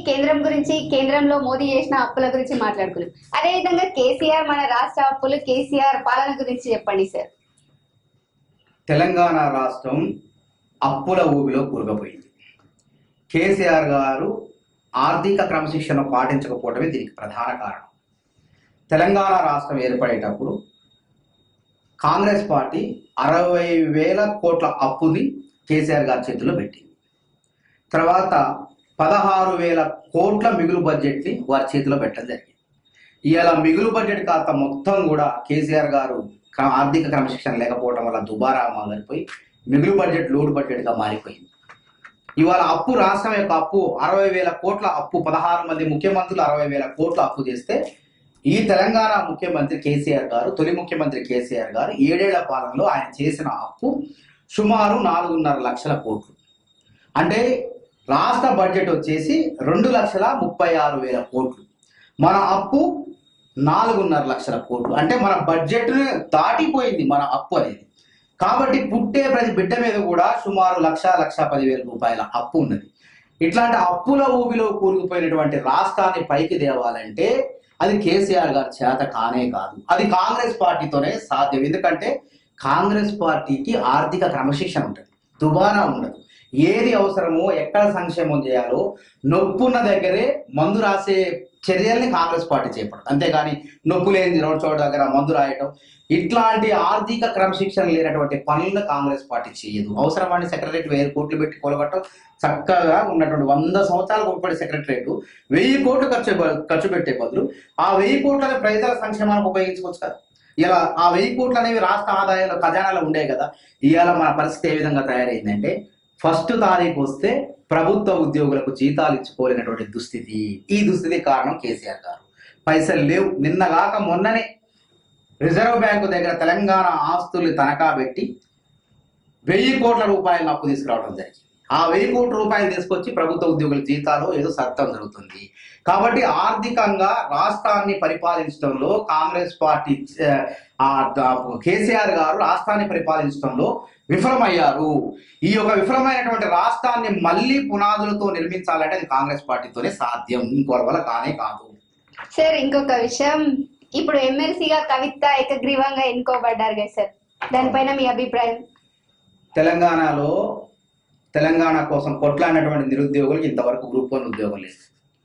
కేంద్రం గురించి కేంద్రంలో మోదీ చేసిన అప్పుల గురించి మాట్లాడుకున్నాం అదే విధంగా కేసీఆర్ మన రాష్ట్ర అప్పులు కేసీఆర్ పాలన గురించి చెప్పండి సార్ తెలంగాణ రాష్ట్రం అప్పుల ఊబిలో కూరుకుపోయింది కేసీఆర్ గారు ఆర్థిక క్రమశిక్షణ పాటించకపోవడమే దీనికి ప్రధాన కారణం తెలంగాణ రాష్ట్రం ఏర్పడేటప్పుడు కాంగ్రెస్ పార్టీ అరవై వేల కోట్ల అప్పుని కేసీఆర్ గారి చేతిలో పెట్టింది తర్వాత పదహారు వేల కోట్ల మిగులు బడ్జెట్ని వారి చేతిలో పెట్టడం జరిగింది ఇవాళ మిగులు బడ్జెట్ ఖాతా మొత్తం కూడా కేసీఆర్ గారు క్ర- ఆర్థిక క్రమశిక్షణ లేకపోవడం వల్ల దుబారా మారిపోయి మిగులు బడ్జెట్ లోడ్ బడ్జెట్గా మారిపోయింది ఇవాళ అప్పు రాష్ట్రం యొక్క అప్పు అరవై వేల కోట్ల అప్పు పదహారు మంది ముఖ్యమంత్రులు అరవై వేల కోట్ల అప్పు చేస్తే ఈ తెలంగాణ ముఖ్యమంత్రి కేసీఆర్ గారు తొలి ముఖ్యమంత్రి కేసీఆర్ గారు ఏడేళ్ల పాలనలో ఆయన చేసిన అప్పు సుమారు నాలుగున్నర లక్షల కోట్లు అంటే రాష్ట్ర బడ్జెట్ వచ్చేసి రెండు లక్షల ముప్పై ఆరు వేల కోట్లు మన అప్పు నాలుగున్నర లక్షల కోట్లు అంటే మన బడ్జెట్ దాటిపోయింది మన అప్పు అనేది కాబట్టి పుట్టే ప్రతి బిడ్డ మీద కూడా సుమారు లక్ష లక్ష పదివేల రూపాయల అప్పు ఉన్నది ఇట్లాంటి అప్పుల ఊబిలో కూరుకుపోయినటువంటి రాష్ట్రాన్ని పైకి తేవాలంటే అది కేసీఆర్ గారి చేత కానే కాదు అది కాంగ్రెస్ పార్టీతోనే సాధ్యం ఎందుకంటే కాంగ్రెస్ పార్టీకి ఆర్థిక క్రమశిక్షణ ఉంటుంది దుబారా ఉండదు ఏది అవసరమో ఎక్కడ సంక్షేమం చేయాలో నొప్పున్న దగ్గరే మందు రాసే చర్యల్ని కాంగ్రెస్ పార్టీ చేపడదు అంతేగాని నొప్పు లేని రెండు చోట దగ్గర మందు రాయటం ఇట్లాంటి ఆర్థిక క్రమశిక్షణ లేనటువంటి పనులను కాంగ్రెస్ పార్టీ చేయదు అవసరమని సెక్రటరీ వెయ్యి కోట్లు పెట్టి కొలగట్టం చక్కగా ఉన్నటువంటి వంద సంవత్సరాలు ఉపడి సెక్రటరేట్ వెయ్యి కోట్లు ఖర్చు ఖర్చు పెట్టే బదులు ఆ వెయ్యి కోట్లని ప్రజల సంక్షేమానికి ఉపయోగించుకోవచ్చు కదా ఇలా ఆ వెయ్యి కోట్లు అనేవి రాష్ట్ర ఆదాయంలో ఖజానాలో ఉండే కదా ఇవాళ మన పరిస్థితి ఏ విధంగా తయారైందంటే ఫస్ట్ తారీఖు వస్తే ప్రభుత్వ ఉద్యోగులకు జీతాలు ఇచ్చుకోలేనటువంటి దుస్థితి ఈ దుస్థితి కారణం కేసీఆర్ గారు పైసలు లేవు నిన్నగాక మొన్ననే రిజర్వ్ బ్యాంకు దగ్గర తెలంగాణ ఆస్తులు తనఖా పెట్టి వెయ్యి కోట్ల రూపాయలను అప్పు తీసుకురావడం జరిగింది ఆ వెయ్యి కోట్ల రూపాయలు తీసుకొచ్చి ప్రభుత్వ ఉద్యోగుల జీతాలు ఏదో సర్తం జరుగుతుంది కాబట్టి ఆర్థికంగా రాష్ట్రాన్ని పరిపాలించడంలో కాంగ్రెస్ పార్టీ ఆ, ఆ, కేసీఆర్ గారు రాష్ట్రాన్ని పరిపాలించడంలో విఫలమయ్యారు ఈ యొక్క విఫలమైనటువంటి రాష్ట్రాన్ని మళ్ళీ పునాదులతో నిర్మించాలంటే అది కాంగ్రెస్ పార్టీతోనే సాధ్యం ఇంకోరి వల్ల కానే కాదు సార్ ఇంకొక విషయం ఇప్పుడు ఎమ్మెల్సీగా కవిత ఏకగ్రీవంగా ఎన్నుకోబడ్డారు కదా సార్ దానిపైన మీ అభిప్రాయం తెలంగాణలో తెలంగాణ కోసం కొట్లాడినటువంటి నిరుద్యోగులకు ఇంతవరకు గ్రూప్ వన్ ఉద్యోగం లేదు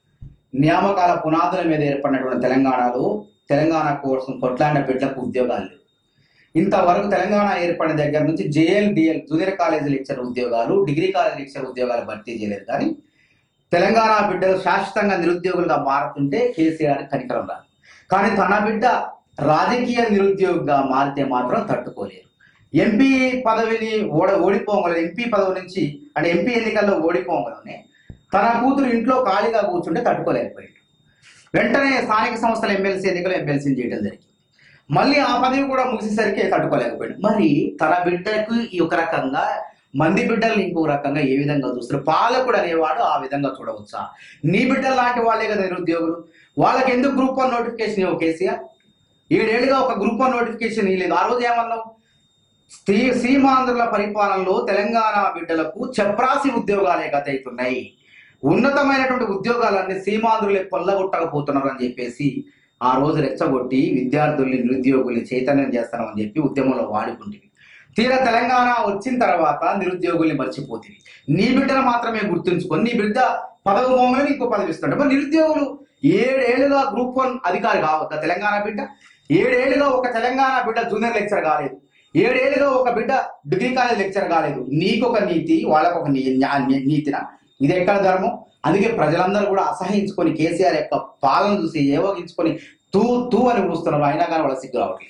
నియామకాల పునాదుల మీద ఏర్పడినటువంటి తెలంగాణలో తెలంగాణ కోసం కొట్లాడిన బిడ్డలకు ఉద్యోగాలు లేవు ఇంతవరకు తెలంగాణ ఏర్పడిన దగ్గర నుంచి JL DL junior college lecture ఉద్యోగాలు డిగ్రీ కాలేజీ లెక్చర్ ఉద్యోగాలు భర్తీ చేయలేదు కానీ తెలంగాణ బిడ్డలు శాశ్వతంగా నిరుద్యోగులుగా మారుతుంటే కేసీఆర్ కనికరం రాదు కానీ తన బిడ్డ రాజకీయ నిరుద్యోగిగా మారితే మాత్రం తట్టుకోలేరు ఎంపీ పదవిని ఓడ ఓడిపోగలరు ఎంపీ పదవి నుంచి అంటే ఎంపీ ఎన్నికల్లో ఓడిపోగలనే తన కూతురు ఇంట్లో ఖాళీగా కూర్చుంటే తట్టుకోలేకపోయాడు వెంటనే స్థానిక సంస్థల ఎమ్మెల్సీ ఎన్నికలు ఎమ్మెల్సీని చేయడం జరిగింది మళ్ళీ ఆ పదవి కూడా ముగిసేసరికి తట్టుకోలేకపోయాడు మరి తన బిడ్డకు ఈ ఒక రకంగా మంది బిడ్డల్ని ఇంకొక రకంగా ఏ విధంగా చూస్తారు పాలకుడు అనేవాడు ఆ విధంగా చూడవచ్చా నీ బిడ్డలు లాంటి వాళ్ళే కదా నిరుద్యోగులు వాళ్ళకి ఎందుకు గ్రూప్ వన్ నోటిఫికేషన్ ఇవ్వవు కేసీఆర్ ఏడేళ్ళుగా ఒక గ్రూప్ వన్ నోటిఫికేషన్ ఇవ్వలేదు ఆ రోజు ఏమన్నావు స్త్రీ సీమాంధ్రుల పరిపాలనలో తెలంగాణ బిడ్డలకు చప్రాసి ఉద్యోగాలే గత అవుతున్నాయి ఉన్నతమైనటువంటి ఉద్యోగాలన్నీ సీమాంధ్రులే పొల్లగొట్టకపోతున్నారు అని చెప్పేసి ఆ రోజు రెచ్చగొట్టి విద్యార్థుల్ని నిరుద్యోగుల్ని చైతన్యం చేస్తామని చెప్పి ఉద్యమంలో వాడుకుంటుంది తీరా తెలంగాణ వచ్చిన తర్వాత నిరుద్యోగుల్ని మర్చిపోతుంది నీ బిడ్డను మాత్రమే గుర్తుంచుకొని నీ బిడ్డ పదవి మోమని ఇంకో పదవి ఇస్తుంటే మరి నిరుద్యోగులు ఏడేళ్లుగా గ్రూప్ వన్ అధికారి కావద్దా తెలంగాణ బిడ్డ ఏడేళ్లుగా ఒక తెలంగాణ బిడ్డ జూనియర్ లెక్చర్ కాలేదు ఏడేళ్లుగా ఒక బిడ్డ డిగ్రీ కాలేజ్ లెక్చర్ కాలేదు నీకొక నీతి వాళ్ళకొక నీ న్యా- నీ- నీతిన ఇది ఎక్కడ ధర్మం అందుకే ప్రజలందరూ కూడా అసహించుకొని కేసీఆర్ యొక్క పాలన చూసి ఏవగించుకొని తూ తూ అని ఊస్తున్నారు అయినా కానీ వాళ్ళ సిగ్గు రావట్లేదు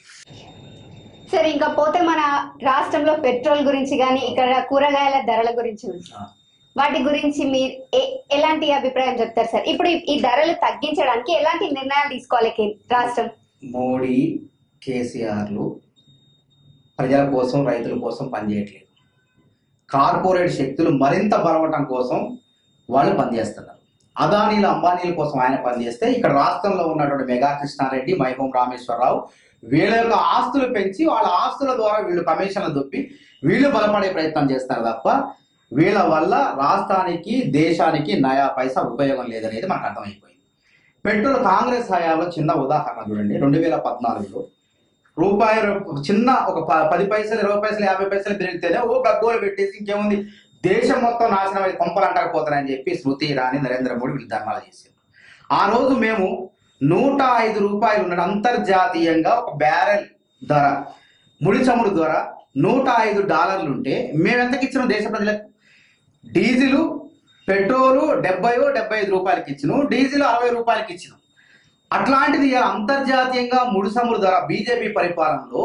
సార్ ఇంకా పోతే మన రాష్ట్రంలో పెట్రోల్ గురించి కానీ ఇక్కడ కూరగాయల ధరల గురించి ఉంది. వాటి గురించి మీరు ఏ- ఎలాంటి అభిప్రాయం చెప్తారు సార్ ఇప్పుడు ఈ- ఈ ధరలు తగ్గించడానికి ఎలాంటి నిర్ణయాలు తీసుకోవాలి కే- రాష్ట్రం మోడీ కేసీఆర్లు ప్రజల కోసం రైతుల కోసం పనిచేయట్లేదు కార్పొరేట్ శక్తులు మరింత బలవటం కోసం వాళ్ళు పనిచేస్తున్నారు అదానీల అంబానీల కోసం ఆయన పనిచేస్తే ఇక్కడ రాష్ట్రంలో ఉన్నటువంటి మెగా కృష్ణారెడ్డి మైహోం రామేశ్వరరావు వీళ్ళ యొక్క ఆస్తులు పెంచి వాళ్ళ ఆస్తుల ద్వారా వీళ్ళు కమిషన్లు దొప్పి వీళ్ళు బలపడే ప్రయత్నం చేస్తారు తప్ప వీళ్ళ వల్ల రాష్ట్రానికి దేశానికి నయా పైసా ఉపయోగం లేదనేది మనకు అర్థమైపోయింది పెట్రోల్ కాంగ్రెస్ హయాంలో చిన్న ఉదాహరణ చూడండి రెండు వేల పద్నాలుగులో రూపాయి రూ- చిన్న ఒక ప- పది పైసలు ఇరవై పైసలు యాభై పైసలు పెరిగితేనే ఓ గగ్గోలు పెట్టేసి ఇంకేముంది దేశం మొత్తం నాశనం అయి కొంపలు అంటకపోతారని చెప్పి స్మృతి ఇరానీ నరేంద్ర మోడీ వీళ్ళు ధర్నాలు చేశారు ఆ రోజు మేము నూట ఐదు రూపాయలు ఉన్న అంతర్జాతీయంగా ఒక బ్యారెల్ ధర ముడి చమురు ధర నూట ఐదు డాలర్లు ఉంటే మేము ఎంతకి ఇచ్చినాం దేశ ప్రజలకు డీజిల్ పెట్రోలు డెబ్బై డెబ్బై ఐదు రూపాయలకి ఇచ్చినాం డీజిల్ అరవై రూపాయలకి ఇచ్చినాం అట్లాంటిది ఇవాళ అంతర్జాతీయంగా ముడి చమురు ధర బీజేపీ పరిపాలనలో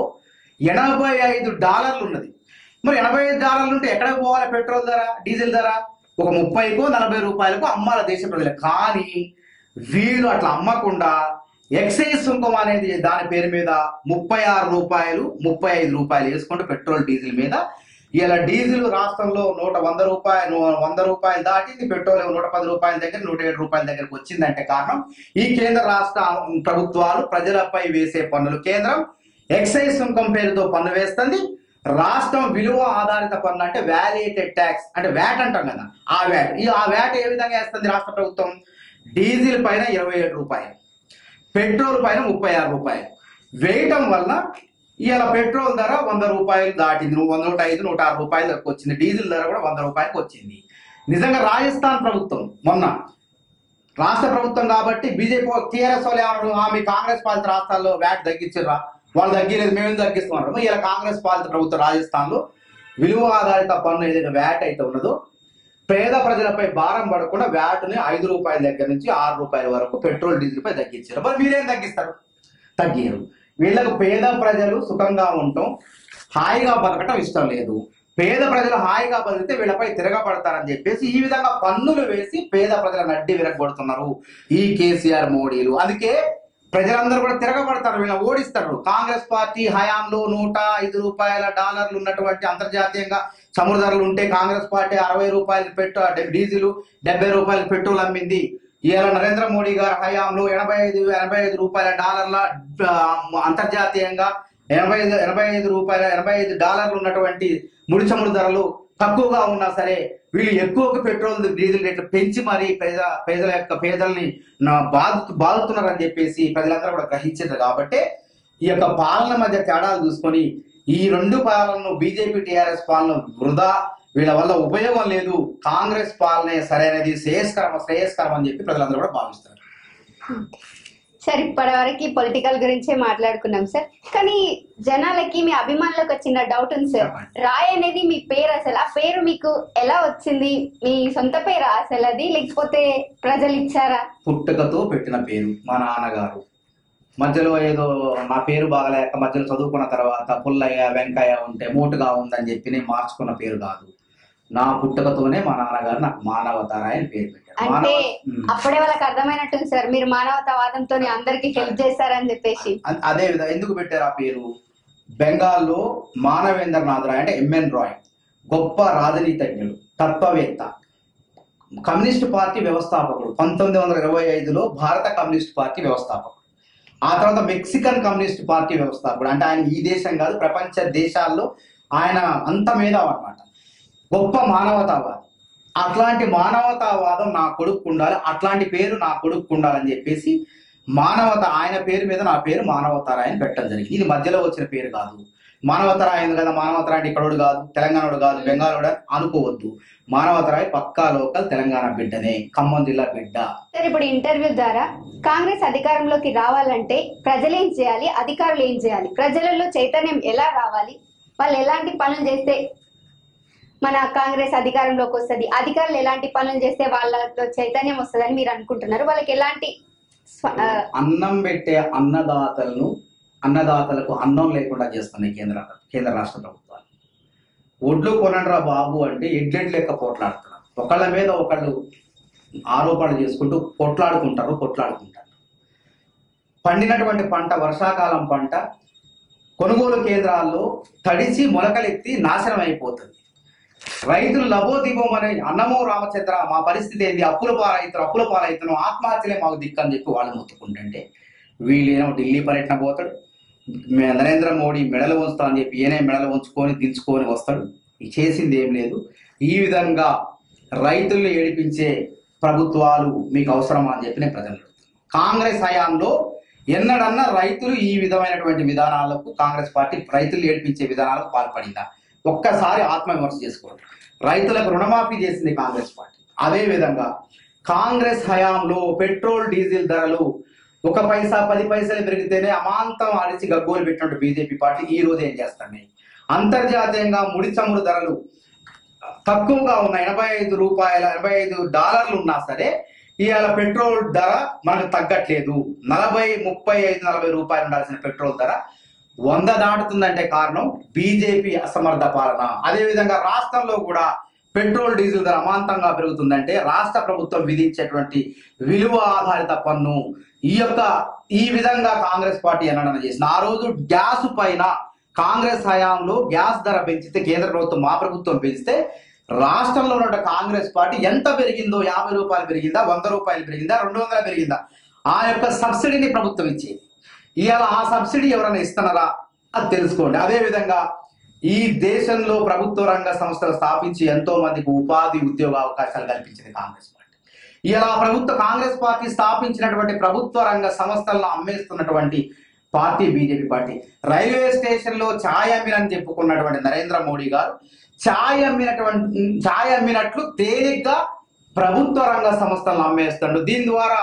ఎనభై ఐదు డాలర్లు ఉన్నది మరి ఎనభై ఐదు డాలర్లు ఉంటే ఎక్కడికి పోవాలి పెట్రోల్ ధర డీజిల్ ధర ఒక ముప్పైకో నలభై రూపాయలకు అమ్మాల దేశ ప్రజలు కానీ వీళ్ళు అట్లా అమ్మకుండా ఎక్సైజ్ సుంకం అనేది దాని పేరు మీద ముప్పై ఆరు రూపాయలు ముప్పై ఐదు రూపాయలు వేసుకుంటూ పెట్రోల్ డీజిల్ మీద ఇలా డీజిల్ రాష్ట్రంలో నూట వంద రూపాయలు వంద రూపాయలు దాటింది పెట్రోల్ ఏమో నూట పది రూపాయల దగ్గర నూట ఏడు రూపాయల దగ్గరకు వచ్చిందంటే కారణం ఈ కేంద్ర రాష్ట్ర ప్రభుత్వాలు ప్రజలపై వేసే పన్నులు కేంద్రం ఎక్సైజ్ సుంకం పేరుతో పన్ను వేస్తుంది రాష్ట్రం విలువ ఆధారిత పన్ను అంటే వ్యాలియేటెడ్ ట్యాక్స్ అంటే వ్యాట్ అంటాం కదా ఆ వ్యాట్ ఈ ఆ వ్యాట్ ఏ విధంగా వేస్తుంది రాష్ట్ర ప్రభుత్వం డీజిల్ పైన ఇరవై ఏడు రూపాయలు పెట్రోల్ పైన ముప్పై ఆరు రూపాయలు వేయటం వల్ల ఇవాళ పెట్రోల్ ధర వంద రూపాయలు దాటింది నువ్వు వంద నూట ఐదు నూట ఆరు రూపాయలకు వచ్చింది డీజిల్ ధర కూడా వంద రూపాయలకు వచ్చింది నిజంగా రాజస్థాన్ ప్రభుత్వం మొన్న రాష్ట్ర ప్రభుత్వం కాబట్టి బీజేపీ టీఆర్ఎస్ వాళ్ళు ఏమన్నారు "ఆ, మీ కాంగ్రెస్ పాలిత రాష్ట్రాల్లో వ్యాట్ తగ్గించారా వాళ్ళు తగ్గిలేదు మేము తగ్గిస్తున్నారు ఇలా కాంగ్రెస్ పాలిత ప్రభుత్వం రాజస్థాన్ లో విలువ ఆధారిత పన్ను ఏదైతే వ్యాట్ అయితే ఉన్నదో పేద ప్రజలపై భారం పడకుండా వ్యాట్ని ఐదు రూపాయల దగ్గర నుంచి ఆరు రూపాయల వరకు పెట్రోల్ డీజిల్ పై తగ్గించారు మరి మీరేం తగ్గిస్తారు తగ్గారు వీళ్ళకు పేద ప్రజలు సుఖంగా ఉండటం హాయిగా బతకటం ఇష్టం లేదు పేద ప్రజలు హాయిగా బతికితే వీళ్ళపై తిరగబడతారని చెప్పేసి ఈ విధంగా పన్నులు వేసి పేద ప్రజల నడ్డి విరగొడుతున్నారు ఈ కేసీఆర్ మోడీలు అందుకే ప్రజలందరూ కూడా తిరగబడతారు వీళ్ళ ఓడిస్తారు కాంగ్రెస్ పార్టీ హయాంలో నూట ఐదు రూపాయల డాలర్లు ఉన్నటువంటి అంతర్జాతీయంగా చమురు ధరలు ఉంటే కాంగ్రెస్ పార్టీ అరవై రూపాయలు పెట్టు డీజిల్ డెబ్బై రూపాయలు పెట్రోల్ అమ్మింది ఇవాళ నరేంద్ర మోడీ గారి హయాంలో ఎనభై ఐదు ఎనభై ఐదు రూపాయల డాలర్ల ఆ, అంతర్జాతీయంగా ఎనభై ఐదు ఎనభై ఐదు రూపాయల ఎనభై ఐదు డాలర్లు ఉన్నటువంటి ముడి చమురు ధరలు తక్కువగా ఉన్నా సరే వీళ్ళు ఎక్కువగా పెట్రోల్ డీజిల్ రేట్లు పెంచి మరీ పేద పేదల యొక్క పేదల్ని నా బాధ బాధుతున్నారని చెప్పేసి ప్రజలందరూ కూడా గ్రహించారు కాబట్టి ఈ యొక్క పాలన మధ్య తేడాలు చూసుకొని ఈ రెండు పాలనను బీజేపీ టీఆర్ఎస్ పాలన వృధా వీళ్ళ వల్ల ఉపయోగం లేదు కాంగ్రెస్ పాలనే సరైనది శ్రేయస్కరం శ్రేయస్కరం అని చెప్పి ప్రజలందరూ కూడా భావిస్తారు సార్ ఇప్పటి వరకు పొలిటికల్ గురించే మాట్లాడుకున్నాం సార్ కానీ జనాలకి మీ అభిమానులకు చిన్న డౌట్ ఉంది సార్ చెప్పండి. రాయ్ అనేది మీ పేరు అసలు ఆ పేరు మీకు ఎలా వచ్చింది మీ సొంత పేరా అసలు అది లేకపోతే ప్రజలు ఇచ్చారా పుట్టుకతో పెట్టిన పేరు మా నాన్నగారు మధ్యలో ఏదో నా పేరు బాగలేక మధ్యలో చదువుకున్న తర్వాత పుల్లయ్య వెంకయ్య ఉంటే మోటుగా ఉందని చెప్పి నేను మార్చుకున్న పేరు కాదు నా పుట్టుకతోనే మా నాన్నగారు నాకు మానవతారాయ అని పేరు పెట్టారు అంటే మానవ ఉమ్. అప్పుడే వాళ్ళకి అర్థమైనట్టుంది సార్ మీరు మానవతావాదంతో అందరికి హెల్ప్ చేశారని చెప్పేసి అ- అదే విధంగా ఎందుకు పెట్టారు ఆ పేరు బెంగాల్లో మానవేంద్రనాథ్ రాయ్ అంటే ఎంఎన్ రాయ్ గొప్ప రాజనీతిజ్ఞుడు తత్వవేత్త కమ్యూనిస్ట్ పార్టీ వ్యవస్థాపకుడు పంతొమ్మిది వందల ఇరవై ఐదులో భారత కమ్యూనిస్ట్ పార్టీ వ్యవస్థాపకుడు ఆ తర్వాత మెక్సికన్ కమ్యూనిస్ట్ పార్టీ వ్యవస్థాపకుడు అంటే ఆయన ఈ దేశం కాదు ప్రపంచ దేశాల్లో ఆయన అంత మేధావు అనమాట గొప్ప మానవతావాది అట్లాంటి మానవతావాదం నా కొడుకు ఉండాలి అట్లాంటి పేరు నా కొడుకు ఉండాలని చెప్పేసి మానవత ఆయన పేరు మీద నా పేరు మానవతారాయని పెట్టడం జరిగింది ఇది మధ్యలో వచ్చిన పేరు కాదు మానవతరాయని కదా మానవతరాయ అంటే ఇక్కడోడు కాదు తెలంగాణోడు కాదు బెంగాలోడు అని అనుకోవద్దు మానవతరాయ్ పక్కా లోకల్ తెలంగాణ బిడ్డనే ఖమ్మం జిల్లా బిడ్డ సార్ ఇప్పుడు ఇంటర్వ్యూ ద్వారా కాంగ్రెస్ అధికారంలోకి రావాలంటే ప్రజలు ఏం చేయాలి అధికారులు ఏం చేయాలి ప్రజలలో చైతన్యం ఎలా రావాలి వాళ్ళు ఎలాంటి పనులు చేస్తే మన కాంగ్రెస్ అధికారంలోకి వస్తుంది అధికారులు ఎలాంటి పనులు చేస్తే వాళ్ళతో చైతన్యం వస్తుందని మీరు అనుకుంటున్నారు వాళ్ళకి ఎలాంటి స్వ- ఆ, అన్నం పెట్టే అన్నదాతలను అన్నదాతలకు అన్నం లేకుండా చేస్తున్నాయి కేంద్ర కేంద్ర రాష్ట్ర ప్రభుత్వాలు ఒడ్లు కొనండ్రా బాబు అంటే ఎడ్లెడ్ లెక్క పోట్లాడుతున్నారు ఒకళ్ళ మీద ఒకళ్ళు ఆరోపణలు చేసుకుంటూ కొట్లాడుకుంటారు కొట్లాడుకుంటారు పండినటువంటి పంట వర్షాకాలం పంట కొనుగోలు కేంద్రాల్లో తడిసి మొలకలెత్తి నాశనం అయిపోతుంది రైతులు లబోదిబోమని అన్నమో రామచంద్ర మా పరిస్థితి ఏంది అప్పుల పాలవుతారు అప్పుల పాలవుతున్నాం ఆత్మహత్యలే మాకు దిక్కు అని చెప్పి వాళ్ళు మొత్తుకుంటుంటే వీళ్ళేమో ఢిల్లీ పర్యటన పోతాడు మే- నరేంద్ర మోడీ మెడలు ఉంచుతా అని చెప్పి ఈయనే మెడలు ఉంచుకొని దించుకొని వస్తాడు ఈ చేసింది ఏం లేదు ఈ విధంగా రైతుల్ని ఏడిపించే ప్రభుత్వాలు మీకు అవసరమా అని చెప్పి నేను ప్రజలు అడుగుతున్నాను. కాంగ్రెస్ హయాంలో ఎన్నడన్నా రైతులు ఈ విధమైనటువంటి విధానాలకు కాంగ్రెస్ పార్టీ రైతులు ఏడిపించే విధానాలకు పాల్పడిందా ఒక్కసారి ఆత్మవిమర్శ చేసుకోండి రైతులకు రుణమాఫీ చేసింది కాంగ్రెస్ పార్టీ అదే విధంగా కాంగ్రెస్ హయాంలో పెట్రోల్ డీజిల్ ధరలు ఒక పైసా పది పైసలు పెరిగితేనే అమాంతం అడిచి గగ్గోలు పెట్టినట్టు బీజేపీ పార్టీ ఈ రోజు ఏం చేస్తున్నాయి అంతర్జాతీయంగా ముడి చమురు ధరలు తక్కువగా ఉన్న ఎనభై ఐదు రూపాయల ఎనభై ఐదు డాలర్లు ఉన్నా సరే ఇవాళ పెట్రోల్ ధర మనకు తగ్గట్లేదు నలభై ముప్పై ఐదు నలభై రూపాయలు ఉండాల్సిన పెట్రోల్ ధర వంద దాటుతుందంటే కారణం బీజేపీ అసమర్థ పాలన అదేవిధంగా రాష్ట్రంలో కూడా పెట్రోల్ డీజిల్ ధర అమాంతంగా పెరుగుతుందంటే రాష్ట్ర ప్రభుత్వం విధించేటువంటి విలువ ఆధారిత పన్ను ఈ యొక్క ఈ విధంగా కాంగ్రెస్ పార్టీ ఎన్నడన చేసింది ఆ రోజు గ్యాస్ పైన కాంగ్రెస్ హయాంలో గ్యాస్ ధర పెంచితే కేంద్ర ప్రభుత్వం మా ప్రభుత్వం పెంచితే రాష్ట్రంలో ఉన్న కాంగ్రెస్ పార్టీ ఎంత పెరిగిందో యాభై రూపాయలు పెరిగిందా వంద రూపాయలు పెరిగిందా రెండు వందల పెరిగిందా ఆ యొక్క సబ్సిడీని ప్రభుత్వం ఇచ్చేది ఇవాళ ఆ సబ్సిడీ ఎవరైనా ఇస్తున్నారా అది తెలుసుకోండి అదే విధంగా ఈ దేశంలో ప్రభుత్వ రంగ సంస్థలు స్థాపించి ఎంతో మందికి ఉపాధి ఉద్యోగ అవకాశాలు కల్పించింది కాంగ్రెస్ పార్టీ ఇలా ప్రభుత్వ కాంగ్రెస్ పార్టీ స్థాపించినటువంటి ప్రభుత్వ రంగ సంస్థలను అమ్మేస్తున్నటువంటి party BJP party railway station లో ఛాయ్ అమ్మినని చెప్పుకున్నటువంటి నరేంద్ర మోడీ గారు ఛాయ్ అమ్మినటువంటి ఛాయ్ అమ్మినట్లు తేలిగ్గా ప్రభుత్వ రంగ సంస్థలను అమ్మేస్తాడు దీని ద్వారా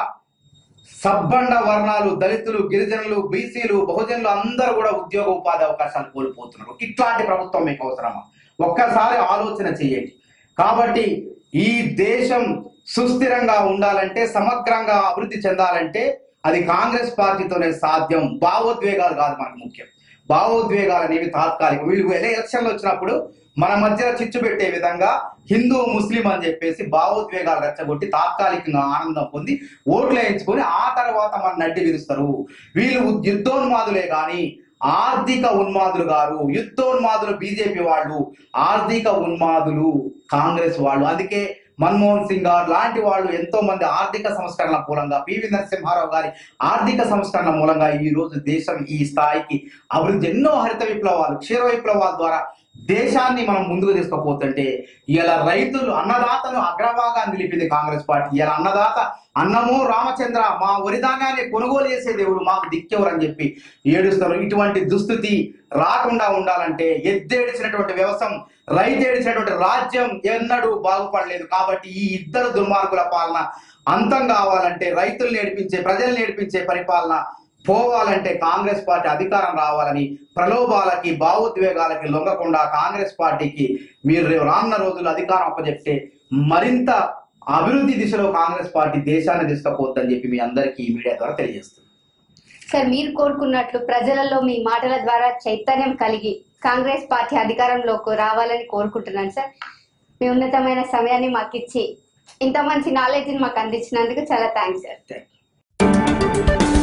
సబ్బండ వర్ణాలు దళితులు గిరిజనులు బీసీలు బహుజనులు అందరూ కూడా ఉద్యోగ ఉపాధి అవకాశాలు కోల్పోతున్నారు ఇట్లాంటి ప్రభుత్వం మీకు అవసరమా ఒక్కసారి ఆలోచన చేయండి కాబట్టి ఈ దేశం సుస్థిరంగా ఉండాలంటే సమగ్రంగా అభివృద్ధి చెందాలంటే అది కాంగ్రెస్ పార్టీతోనే సాధ్యం భావోద్వేగాలు కాదు మనకు ముఖ్యం భావోద్వేగాలు అనేవి తాత్కాలికం వీళ్ళు ఎలక్షన్లు వచ్చినప్పుడు మన మధ్య చిచ్చు పెట్టే విధంగా హిందూ ముస్లిం అని చెప్పేసి భావోద్వేగాలు రెచ్చగొట్టి తాత్కాలికంగా ఆనందం పొంది ఓట్లు వేయించుకొని ఆ తర్వాత మన నడ్డి విరుస్తారు వీళ్ళు యుద్ధోన్మాదులే గాని ఆర్థిక ఉన్మాదులు గారు యుద్ధోన్మాదులు బీజేపీ వాళ్ళు ఆర్థిక ఉన్మాదులు కాంగ్రెస్ వాళ్ళు అందుకే మన్మోహన్ సింగ్ గారు లాంటి వాళ్ళు ఎంతో మంది ఆర్థిక సంస్కరణ మూలంగా పివి నరసింహారావు గారి ఆర్థిక సంస్కరణ మూలంగా ఈ రోజు దేశం ఈ స్థాయికి అభివృద్ధి ఎన్నో హరిత విప్లవాలు క్షీర విప్లవాల ద్వారా దేశాన్ని మనం ముందుకు తీసుకుపోతుంటే ఇలా రైతులు అన్నదాతను అగ్రభాగాన్ని నిలిపింది కాంగ్రెస్ పార్టీ ఇలా అన్నదాత అన్నమో రామచంద్ర మా వరిధాన్యాన్ని కొనుగోలు చేసే దేవుడు మాకు దిక్కెవరు అని చెప్పి ఏడుస్తారు ఇటువంటి దుస్థితి రాకుండా ఉండాలంటే ఎద్దేడిచినటువంటి వ్యవసాయం రైతు ఏడిచినటువంటి రాజ్యం ఎన్నడూ బాగుపడలేదు కాబట్టి ఈ ఇద్దరు దుర్మార్గుల పాలన అంతం కావాలంటే రైతులు నేర్పించే ప్రజలు నేర్పించే పరిపాలన పోవాలంటే కాంగ్రెస్ పార్టీ అధికారం రావాలని ప్రలోభాలకి భావోద్వేగాలకి లొంగకుండా కాంగ్రెస్ పార్టీకి మీరు రేపు రానున్న రోజులు అధికారం అప్పచెప్తే మరింత అభివృద్ధి దిశలో కాంగ్రెస్ పార్టీ దేశాన్ని తీసుకుపోతుందని చెప్పి మీ అందరికీ ఈ మీడియా ద్వారా తెలియజేస్తుంది సార్ మీరు కోరుకున్నట్లు ప్రజలలో మీ మాటల ద్వారా చైతన్యం కలిగి కాంగ్రెస్ పార్టీ అధికారంలోకి రావాలని కోరుకుంటున్నాను సార్ మీ ఉన్నతమైన సమయాన్ని మాకు ఇచ్చి ఇంత మంచి నాలెడ్జ్ని మాకు అందించినందుకు చాలా థ్యాంక్స్ సార్ థ్యాంక్ యూ